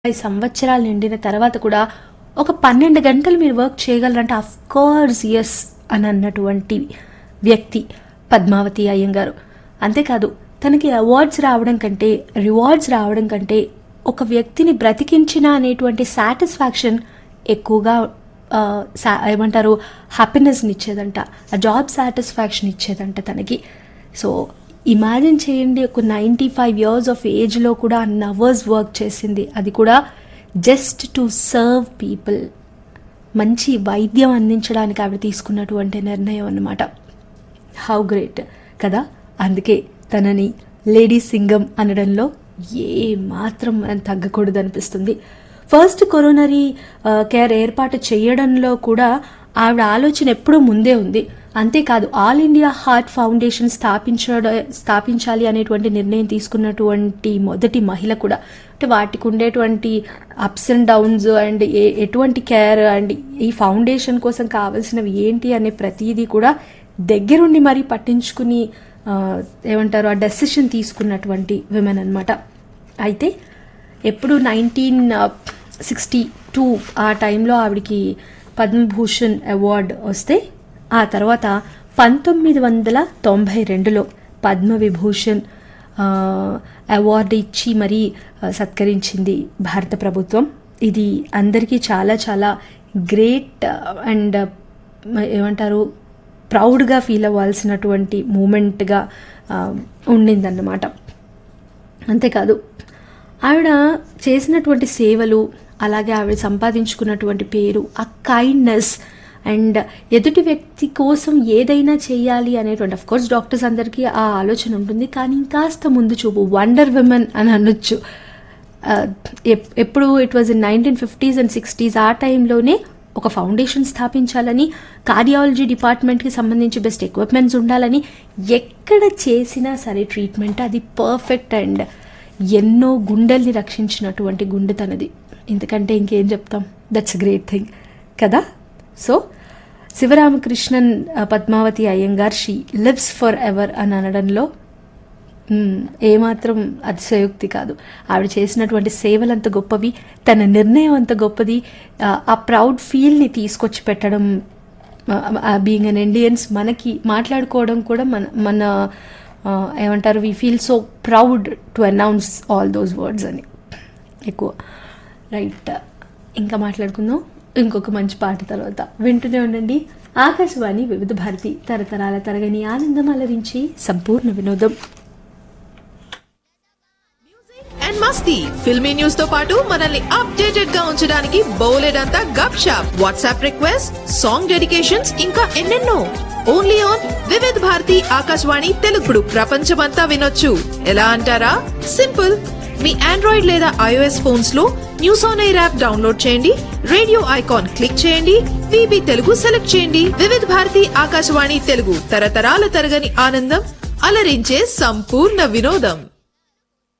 ఐదు సంవత్సరాలు నిండిన తర్వాత కూడా ఒక పన్నెండు గంటలు మీరు వర్క్ చేయగలరంటే అఫ్ కోర్స్ ఎస్ అని అన్నటువంటి వ్యక్తి పద్మావతి అయ్యంగారు అంతేకాదు తనకి అవార్డ్స్ రావడం కంటే రివార్డ్స్ రావడం కంటే ఒక వ్యక్తిని బ్రతికించిన అనేటువంటి సాటిస్ఫాక్షన్ ఎక్కువగా ఆ, సా- ఏమంటారు హ్యాపీనెస్ని ఇచ్చేదంట ఆ జాబ్ సాటిస్ఫాక్షన్ ఇచ్చేదంట తనకి సో ఇమాజిన్ చేయండి ఒక నైంటీ ఫైవ్ ఇయర్స్ ఆఫ్ ఏజ్లో కూడా అన్ అవర్స్ వర్క్ చేసింది అది కూడా జస్ట్ టు సర్వ్ పీపుల్ మంచి వైద్యం అందించడానికి ఆవిడ తీసుకున్నటువంటి నిర్ణయం అన్నమాట హౌ గ్రేట్ కదా అందుకే తనని లేడీ సింగం అనడంలో ఏ మాత్రం తగ్గకూడదు అనిపిస్తుంది ఫస్ట్ కొరోనరీ కేర్ ఏర్పాటు చేయడంలో కూడా ఆవిడ ఆలోచన ఎప్పుడూ ముందే ఉంది అంతేకాదు ఆల్ ఇండియా హార్ట్ ఫౌండేషన్ స్థాపించడ స్థాపించాలి అనేటువంటి నిర్ణయం తీసుకున్నటువంటి మొదటి మహిళ కూడా అంటే వాటికి ఉండేటువంటి ups and downs and a ఎటువంటి కేర్ అండ్ ఈ ఫౌండేషన్ కోసం కావాల్సినవి ఏంటి అనే ప్రతిదీ కూడా దగ్గరుండి మరీ పట్టించుకుని ఆ, ఏమంటారు ఆ డెసిషన్ తీసుకున్నటువంటి విమెన్ అన్నమాట అయితే ఎప్పుడు నైన్టీన్ సిక్స్టీ టూ ఆ టైంలో ఆవిడకి పద్మభూషణ్ అవార్డ్ వస్తే ఆ తర్వాత పంతొమ్మిది వందల తొంభై రెండులో పద్మవిభూషణ్ ఆ, అవార్డు ఇచ్చి మరీ ఆ, సత్కరించింది భారత ప్రభుత్వం ఇది అందరికీ చాలా చాలా గ్రేట్ అండ్ ఏమంటారు ప్రౌడ్గా ఫీల్ అవ్వాల్సినటువంటి మూమెంట్గా ఉండిందన్నమాట అంతేకాదు ఆవిడ చేసినటువంటి సేవలు అలాగే ఆవిడ సంపాదించుకున్నటువంటి పేరు ఆ కైండ్నెస్ అండ్ ఎదుటి వ్యక్తి కోసం ఏదైనా చేయాలి అనేటువంటి అఫ్ కోర్స్ డాక్టర్స్ అందరికీ ఆ ఆలోచన ఉంటుంది కానీ ఇంకాస్త ముందు చూపు వండర్ విమెన్ అని అనొచ్చు ఆ, ఎప్- ఎప్పుడు it was in nineteen fifties and sixties ఆ టైంలోనే ఒక ఫౌండేషన్ స్థాపించాలని కార్డియాలజీ డిపార్ట్మెంట్కి సంబంధించి బెస్ట్ ఎక్విప్మెంట్స్ ఉండాలని ఎక్కడ చేసినా సరే ట్రీట్మెంట్ అది పర్ఫెక్ట్ అండ్ ఎన్నో గుండెల్ని రక్షించినటువంటి గుండె తనది ఎందుకంటే ఇంకేం చెప్తాం దట్స్ గ్రేట్ థింగ్ కదా సో శివరామకృష్ణన్ ఆ, Padmavathi Iyengar she lives forever అని అనడంలో మ్మ్, ఏమాత్రం అతిశయోక్తి కాదు ఆవిడ చేసినటువంటి సేవలు అంత గొప్పవి తన నిర్ణయం అంత గొప్పది ఆ, ఆ ప్రౌడ్ ఫీల్ని తీసుకొచ్చి పెట్టడం బీయింగ్ అన్ ఇండియన్స్ మనకి మాట్లాడుకోవడం కూడా మన మన ఆ, ఏమంటారు we feel so proud to announce all those words అని ఎక్కువ రైట్ ఇంకా మాట్లాడుకుందాం ఇంకొక మంచి పాట తర్వాత వింటూనే ఉండండి ఆకాశవాణి వివిధ భారతి తరతరాల తరగని ఆనందం అలరించి సంపూర్ణ వినోదం అండ్ మస్తీ ఫిల్మీ న్యూస్ తో పాటు మనల్ని అప్డేటెడ్ గా ఉంచడానికి బౌలెడంతా Gupshup WhatsApp request song dedications ఇంకా ఎన్నెన్నో ఓన్లీ ఆన్ వివిధ్ భారతి ఆకాశవాణి తెలుగుడు ప్రపంచమంతా వినొచ్చు ఎలా అంటారా సింపుల్ మీ ఆండ్రాయిడ్ లేదా ఐఓఎస్ ఫోన్స్ లో news on air app download చేయండి రేడియో ఐకాన్ క్లిక్ చేయండి విబి తెలుగు సెలెక్ట్ చేయండి వివిధ్ భారతి ఆకాశవాణి తెలుగు తరతరాల తరగని ఆనందం అలరించే సంపూర్ణ వినోదం